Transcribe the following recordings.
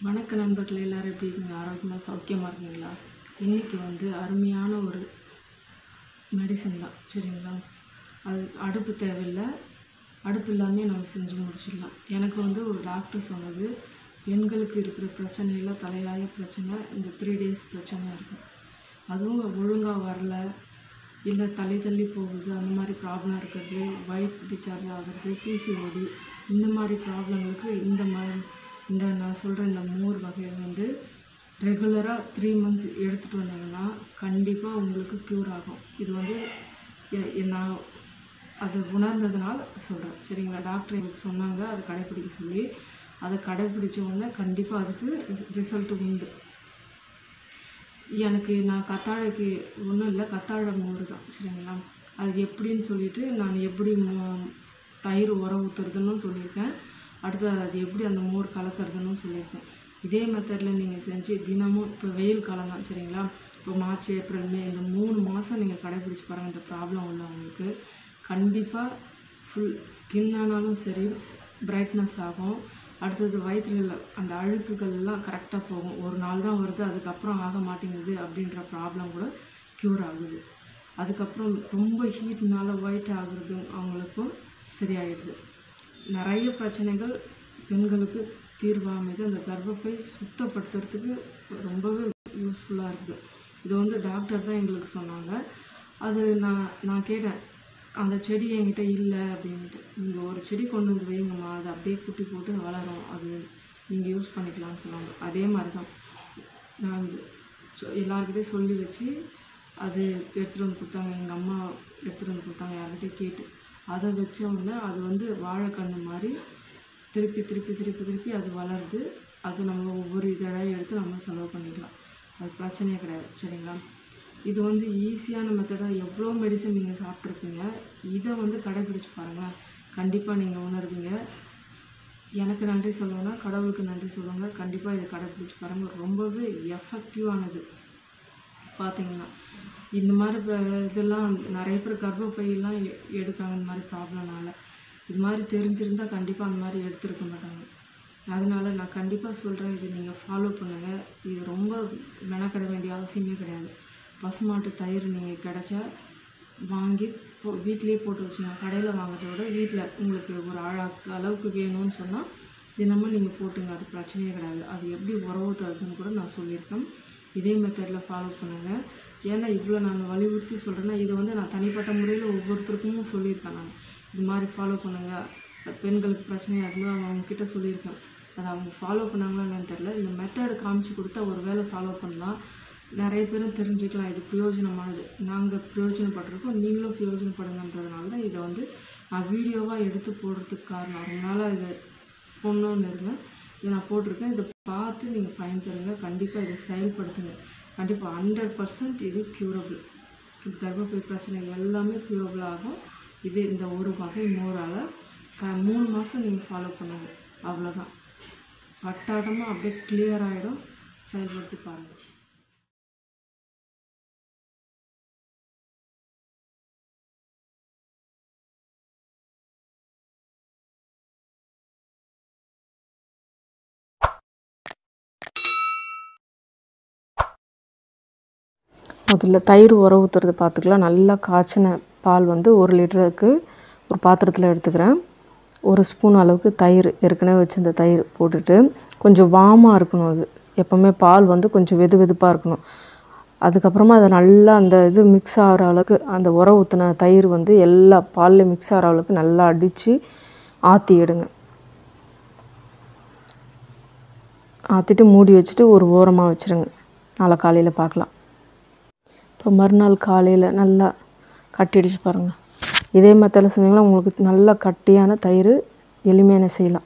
வணக்க நண்பர்களே எல்லோரும் எப்படி இருக்கீங்க ஆரோக்கியமாக சௌக்கியமாக இருக்கீங்களா இன்றைக்கி வந்து அருமையான ஒரு மெடிசன் தான் சரிங்களா அது அடுப்பு தேவையில்லை அடுப்பு இல்லாமே நம்ம செஞ்சு முடிச்சிடலாம் எனக்கு வந்து ஒரு டாக்டர் சொன்னது பெண்களுக்கு இருக்கிற பிரச்சனையில் தலையாய பிரச்சனை இந்த த்ரீ டேஸ் பிரச்சனை இருக்குது அதுவும் ஒழுங்காக வரல இல்லை தள்ளி தள்ளி போகுது அந்த மாதிரி ப்ராப்ளம் இருக்கிறது வயிட் டிஸ்சார்ஜ் ஆகிறது பிசிஓடி இந்த மாதிரி ப்ராப்ளங்களுக்கு இந்த மாதிரி இந்த நான் சொல்கிற இந்த மோர் வகை வந்து ரெகுலராக த்ரீ மந்த்ஸ் எடுத்துகிட்டு வந்தீங்கன்னா கண்டிப்பாக உங்களுக்கு க்யூர் ஆகும் இது வந்து எ- எ- நான் அது உணர்ந்ததுனால சொல்கிறேன் சரிங்களா டாக்டர் எனக்கு சொன்னாங்க அதை கடைப்பிடிக்க சொல்லி அதை கடைப்பிடிச்ச உடனே கண்டிப்பாக அதுக்கு ரிசல்ட் உண்டு எனக்கு நான் கத்தாழைக்கு ஒன்றும் இல்லை கத்தாழை மோர் தான் சரிங்களா அது எப்படின்னு சொல்லிட்டு நான் எப்படி மோ- தயிர் உர ஊற்றுறதுன்னு சொல்லியிருக்கேன் அடுத்து அது எப்படி அந்த மோர் கலக்கிறதுன்னு சொல்லியிருக்கேன் இதே மெத்தடில் நீங்கள் செஞ்சு தினமும் இப்போ வெயில் காலம் தான் சரிங்களா இப்போ மார்ச் ஏப்ரல் மே இந்த மூணு மாதம் நீங்கள் கடைப்பிடிச்சு பாருங்கள் இந்த ப்ராப்ளம் உள்ளவங்களுக்கு கண்டிப்பாக ஃபுல் ஸ்கின் ஆனாலும் சரி பிரைட்னஸ் ஆகும் அடுத்தது வயிற்றுல அந்த அழுக்குகள்லாம் கரெக்டாக போகும் ஒரு நாள் தான் வருது அதுக்கப்புறம் ஆக மாட்டேங்குது அப்படின்ற ப்ராப்ளம் கூட க்யூர் ஆகுது அதுக்கப்புறம் ரொம்ப ஹீட்னால ஒயிட் ஆகுறது அவங்களுக்கும் சரியாயிடுது நிறைய பிரச்சனைகள் பெண்களுக்கு தீர்வாகுது அந்த கர்ப்பப்பை சுத்தப்படுத்துறதுக்கு ரொம்பவே யூஸ்ஃபுல்லாக இருக்குது இது வந்து டாக்டர் தான் எங்களுக்கு சொன்னாங்க அது நான் நான் கேட்டேன் அந்த செடி என்கிட்ட இல்லை அப்படின்ட்டு நீங்கள் ஒரு செடி கொண்டு வந்து வைங்கம்மா அது அப்படியே குட்டி போட்டு வளரும் அது நீங்கள் யூஸ் பண்ணிக்கலாம்னு சொன்னாங்க அதே மாதிரி தான் நான் சொ- எல்லார்கிட்டயும் சொல்லி வச்சு அது எடுத்துகிட்டு வந்து கொடுத்தாங்க எங்கள் அம்மா எடுத்துகிட்டு வந்து கொடுத்தாங்க யார்கிட்டயும் கேட்டு அதை வச்ச உடனே அது வந்து வாழைக்கன்று மாதிரி திருப்பி திருப்பி திருப்பி திருப்பி அது வளருது அது நம்ம ஒவ்வொரு இதழாக எடுத்து நம்ம செலவு பண்ணிக்கலாம் அது பிரச்சனையே கிடையாது சரிங்களா இது வந்து ஈஸியான மெத்தடாக எவ்வளோ மெடிசன் நீங்கள் சாப்பிட்ருப்பீங்க இதை வந்து கடைபிடிச்சு பாருங்களேன் கண்டிப்பாக நீங்கள் உணர்வீங்க எனக்கு நன்றி சொல்லுவேன்னா கடவுளுக்கு நன்றி சொல்லுவாங்க கண்டிப்பாக இதை கடைபிடிச்சு பாருங்கள் ரொம்பவே எஃபெக்டிவானது பார்த்தீங்கன்னா இந்த மாதிரி ப- இதெல்லாம் நிறைய பேர் கர்ப்பப்பையெல்லாம் எ- எடுக்காங்க இந்த மாதிரி ப்ராப்ளம்னால இது மாதிரி தெரிஞ்சிருந்தா கண்டிப்பாக அந்த மாதிரி எடுத்திருக்க மாட்டாங்க அதனால நான் கண்டிப்பாக சொல்கிறேன் இது நீங்கள் ஃபாலோ பண்ணுங்கள் இது ரொம்ப மெனக்கட வேண்டிய அவசியமே கிடையாது பசுமாட்டு தயிர் நீங்கள் கிடைச்சா வாங்கி போ வீட்டிலேயே போட்டு வச்சுங்க கடையில் வாங்குறத விட வீட்டில் உங்களுக்கு ஒரு அழகு அளவுக்கு வேணும்னு சொன்னால் தினமும் நீங்கள் போட்டுங்க அது பிரச்சனையே கிடையாது அது எப்படி உறவு தருதுன்னு கூட நான் சொல்லியிருக்கேன் இதே மெத்தடில் ஃபாலோ பண்ணுங்கள் ஏன்னா இவ்வளோ நான் வலியுறுத்தி சொல்கிறேன்னா இதை வந்து நான் தனிப்பட்ட முறையில் ஒவ்வொருத்தருக்கும் சொல்லியிருக்கேன் நான் இது மாதிரி ஃபாலோ பண்ணுங்கள் பெண்களுக்கு பிரச்சனையாக இருந்தால் அவங்க கிட்ட சொல்லியிருக்கேன் அதை அவங்க ஃபாலோ பண்ணாங்களா என்னன்னு தெரில இந்த மெத்தட் காமிச்சு கொடுத்தா ஒரு வேளை ஃபாலோ பண்ணலாம் நிறைய பேரும் தெரிஞ்சுக்கலாம் இது பிரயோஜனமானது நாங்கள் பிரயோஜனப்பட்டிருக்கோம் நீங்களும் பிரயோஜனப்படுங்கன்றதுனால தான் இதை வந்து நான் வீடியோவாக எடுத்து போடுறதுக்கு காரணம் அதனால இதை போடணும்னு இருந்தேன் இதை நான் போட்டிருக்கேன் இதை பார்த்து நீங்கள் பயன்பெறுங்க கண்டிப்பாக இதை செயல்படுத்துங்க கண்டிப்பாக ஹண்ட்ரட் பர்சன்ட் இது க்யூரபிள் கர்ப்பப்பை பிரச்சனை எல்லாமே க்யூரபிள் ஆகும் இது இந்த ஒரு வகை மோரால் க மூணு மாதம் நீங்கள் ஃபாலோ பண்ணுங்க அவ்வளோதான் பட்டாட்டமாக அப்படியே கிளியர் ஆகிடும் செயல்படுத்தி பாருங்கள் முதல்ல தயிர் உர ஊற்றுறது பார்த்துக்கலாம் நல்லா காய்ச்சின பால் வந்து ஒரு லிட்டருக்கு ஒரு பாத்திரத்தில் எடுத்துக்கிறேன் ஒரு ஸ்பூன் அளவுக்கு தயிர் ஏற்கனவே வச்சிருந்த தயிர் போட்டுட்டு கொஞ்சம் வாமாக இருக்கணும் அது எப்போவுமே பால் வந்து கொஞ்சம் வெது வெதுப்பாக இருக்கணும் அதுக்கப்புறமா அதை நல்லா அந்த இது மிக்ஸ் ஆகிற அளவுக்கு அந்த உர ஊற்றின தயிர் வந்து எல்லா பாலில் மிக்ஸ் ஆகிற அளவுக்கு நல்லா அடித்து ஆற்றி எடுங்க ஆற்றிட்டு மூடி வச்சுட்டு ஒரு ஓரமாக வச்சுருங்க நாளை காலையில் பார்க்கலாம் இப்போ மறுநாள் காலையில் நல்லா கட்டிடுச்சு பாருங்கள் இதே மெத்தடில் செஞ்சிங்கன்னா உங்களுக்கு நல்லா கட்டியான தயிர் எளிமையான செய்யலாம்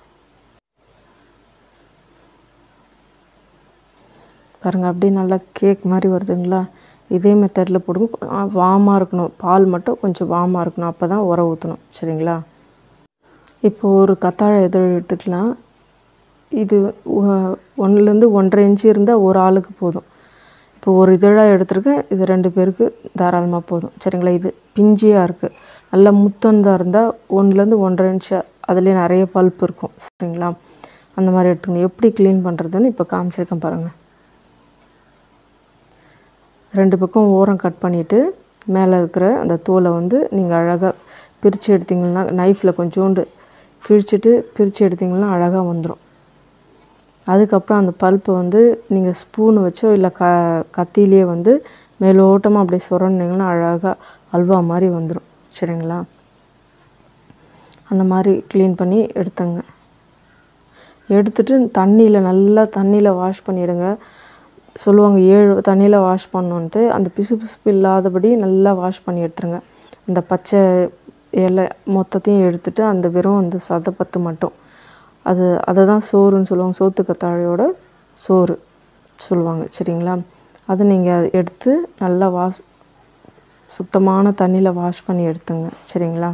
பாருங்கள் அப்படியே நல்லா கேக் மாதிரி வருதுங்களா இதே மெத்தடில் போடுங்க வாமாக இருக்கணும் பால் மட்டும் கொஞ்சம் வாமாக இருக்கணும் அப்போ தான் உர ஊற்றணும் சரிங்களா இப்போ ஒரு கத்தாழை இதழ் எடுத்துக்கலாம் இது ஒன்றுலேருந்து ஒன்றரை இன்ச்சு இருந்தால் ஒரு ஆளுக்கு போதும் இப்போ ஒரு இதழாக எடுத்திருக்கேன் இது ரெண்டு பேருக்கு தாராளமாக போதும் சரிங்களா இது பிஞ்சியாக இருக்குது நல்லா முத்தந்தாக இருந்தால் ஒன்றுலேருந்து ஒன்றரை இன்ச்சு அதுலேயே நிறைய பல்ப் இருக்கும் சரிங்களா அந்த மாதிரி எடுத்துக்கணும் எப்படி க்ளீன் பண்ணுறதுன்னு இப்போ காமிச்சிருக்கேன் பாருங்கள் ரெண்டு பக்கம் ஓரம் கட் பண்ணிவிட்டு மேலே இருக்கிற அந்த தோலை வந்து நீங்கள் அழகாக பிரித்து எடுத்தீங்கன்னா நைஃப்பில் கொஞ்சோண்டு கிழிச்சிட்டு பிரித்து எடுத்தீங்கன்னா அழகாக வந்துடும் அதுக்கப்புறம் அந்த பல்ப்பை வந்து நீங்கள் ஸ்பூன் வச்சோ இல்லை க கத்தியிலே வந்து மேலோட்டமாக அப்படியே சுரண்டிங்கன்னா அழகாக அல்வா மாதிரி வந்துடும் சரிங்களா அந்த மாதிரி க்ளீன் பண்ணி எடுத்துங்க எடுத்துட்டு தண்ணியில் நல்லா தண்ணியில் வாஷ் பண்ணிவிடுங்க சொல்லுவாங்க ஏழு தண்ணியில் வாஷ் பண்ணணுன்ட்டு அந்த பிசு பிசுப்பு இல்லாதபடி நல்லா வாஷ் பண்ணி எடுத்துருங்க அந்த பச்சை இலை மொத்தத்தையும் எடுத்துட்டு அந்த வெறும் அந்த சதப்பத்து மட்டும் அது அதை தான் சோறுன்னு சொல்லுவாங்க சோத்து கத்தாழையோட சோறு சொல்லுவாங்க சரிங்களா அதை நீங்கள் எடுத்து நல்லா வாஷ் சுத்தமான தண்ணியில் வாஷ் பண்ணி எடுத்துங்க சரிங்களா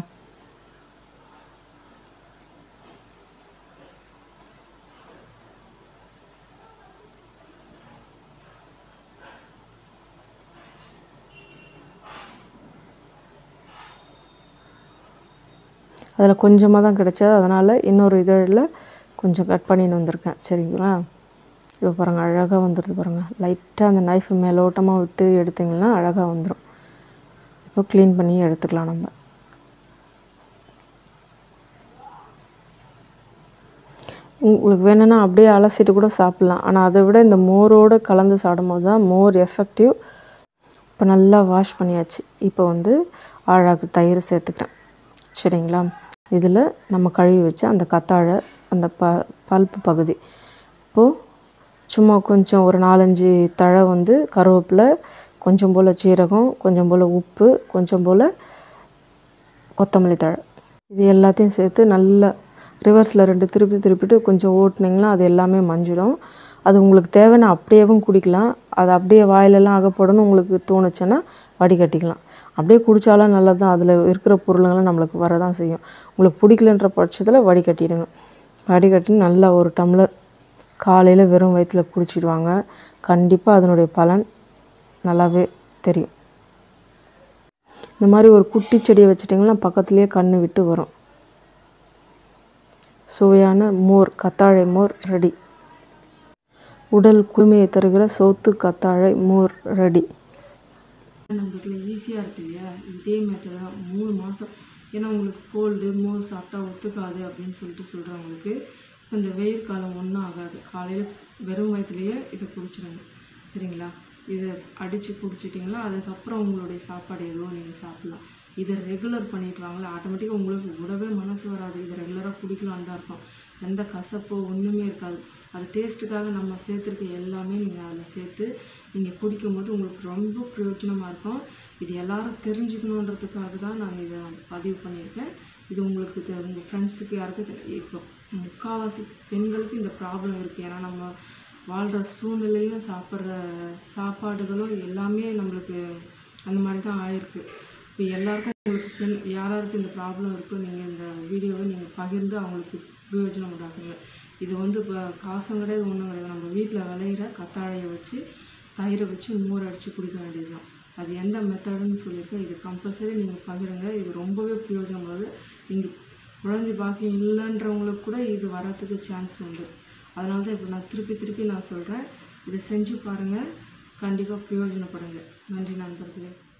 அதில் கொஞ்சமாக தான் கிடைச்சது அதனால் இன்னொரு இதழில் கொஞ்சம் கட் பண்ணின்னு வந்திருக்கேன் சரிங்களா இப்போ பாருங்கள் அழகாக வந்துடுது பாருங்கள் லைட்டாக அந்த நைஃப் மேலோட்டமாக விட்டு எடுத்திங்கன்னா அழகாக வந்துடும் இப்போ க்ளீன் பண்ணி எடுத்துக்கலாம் நம்ம உங்களுக்கு வேணும்னா அப்படியே அலசிட்டு கூட சாப்பிட்லாம் ஆனால் அதை விட இந்த மோரோடு கலந்து சாப்பிடும்போது தான் மோர் எஃபெக்டிவ் இப்போ நல்லா வாஷ் பண்ணியாச்சு இப்போ வந்து ஆழாக்கு தயிர் சேர்த்துக்கிறேன் சரிங்களா இதில் நம்ம கழுவி வச்ச அந்த கத்தாழை அந்த ப பல்ப்பு பகுதி இப்போது சும்மா கொஞ்சம் ஒரு நாலஞ்சு தழை வந்து கருவேப்பிலை கொஞ்சம் போல் சீரகம் கொஞ்சம் போல் உப்பு கொஞ்சம் போல் கொத்தமல்லி தழை இது எல்லாத்தையும் சேர்த்து நல்லா ரிவர்ஸில் ரெண்டு திருப்பி திருப்பிட்டு கொஞ்சம் ஓட்டுனீங்கன்னா அது எல்லாமே மஞ்சிடும் அது உங்களுக்கு தேவைன்னா அப்படியேவும் குடிக்கலாம் அது அப்படியே வாயிலெல்லாம் அகப்படணும் உங்களுக்கு தோணுச்சுன்னா வடிகட்டிக்கலாம் அப்படியே குடித்தாலும் நல்லது தான் அதில் இருக்கிற பொருளுங்கள்லாம் நம்மளுக்கு வரதான் செய்யும் உங்களுக்கு பிடிக்கலன்ற பட்சத்தில் வடிகட்டிடுங்க வடிகட்டி நல்லா ஒரு டம்ளர் காலையில் வெறும் வயிற்றில் குடிச்சிடுவாங்க கண்டிப்பாக அதனுடைய பலன் நல்லாவே தெரியும் இந்த மாதிரி ஒரு குட்டி செடியை வச்சிட்டிங்கன்னா பக்கத்துலேயே கண்ணு விட்டு வரும் சுவையான மோர் கத்தாழை மோர் ரெடி உடல் குளுமையை தருகிற சோத்து கத்தாழை மோர் ரெடி நம்மளுக்கு ஈஸியாக இருக்கு இல்லையா இதே மெத்தட் தான் மூணு மாதம் ஏன்னா உங்களுக்கு கோல்டு மோர் சாப்பிட்டா ஒத்துக்காது அப்படின்னு சொல்லிட்டு சொல்கிறவங்களுக்கு இந்த வெயில் காலம் ஒன்றும் ஆகாது காலையில் வெறும் வயிற்றுலையே இதை குடிச்சிடுங்க சரிங்களா இதை அடித்து குடிச்சிட்டிங்களா அதுக்கப்புறம் உங்களுடைய சாப்பாடு எதுவோ நீங்கள் சாப்பிட்லாம் இதை ரெகுலர் பண்ணிட்டு வாங்களா ஆட்டோமேட்டிக்காக உங்களுக்கு விடவே மனசு வராது இதை ரெகுலராக குடிக்கலான்னு தான் இருக்கும் எந்த கசப்போ ஒன்றுமே இருக்காது அது டேஸ்ட்டுக்காக நம்ம சேர்த்துருக்க எல்லாமே நீங்கள் அதில் சேர்த்து நீங்கள் குடிக்கும்போது உங்களுக்கு ரொம்ப பிரயோஜனமாக இருக்கும் இது எல்லாரும் தெரிஞ்சுக்கணுன்றதுக்காக தான் நான் இதை பதிவு பண்ணியிருக்கேன் இது உங்களுக்கு தெ- உங்கள் ஃப்ரெண்ட்ஸுக்கு யாருக்கும் இப்போ முக்கால்வாசி பெண்களுக்கு இந்த ப்ராப்ளம் இருக்குது ஏன்னா நம்ம வாழ்கிற சூழ்நிலையும் சாப்பிட்ற சாப்பாடுகளும் எல்லாமே நம்மளுக்கு அந்த மாதிரி தான் ஆயிருக்கு இப்போ எல்லாருக்கும் உங்களுக்கு பெண் யாராருக்கு இந்த ப்ராப்ளம் இருக்கோ நீங்கள் இந்த வீடியோவை நீங்கள் பகிர்ந்து அவங்களுக்கு பிரயோஜனம் உண்டாக்குங்க இது வந்து இப்போ காசும் கிடையாது ஒன்றும் கிடையாது நம்ம வீட்டில் விளையிற கத்தாழையை வச்சு தயிரை வச்சு மோர் அடித்து குடிக்க வேண்டியதுதான் அது எந்த மெத்தடுன்னு சொல்லியிருக்கேன் இது கம்பல்சரி நீங்கள் பகிருங்க இது ரொம்பவே பிரயோஜனமானது நீங்கள் குழந்தை பாக்கியம் இல்லைன்றவங்களுக்கு கூட இது வரத்துக்கு சான்ஸ் உண்டு அதனால தான் இப்போ நான் திருப்பி திருப்பி நான் சொல்கிறேன் இதை செஞ்சு பாருங்கள் கண்டிப்பாக பிரயோஜனப்படுங்க நன்றி நண்பர்களே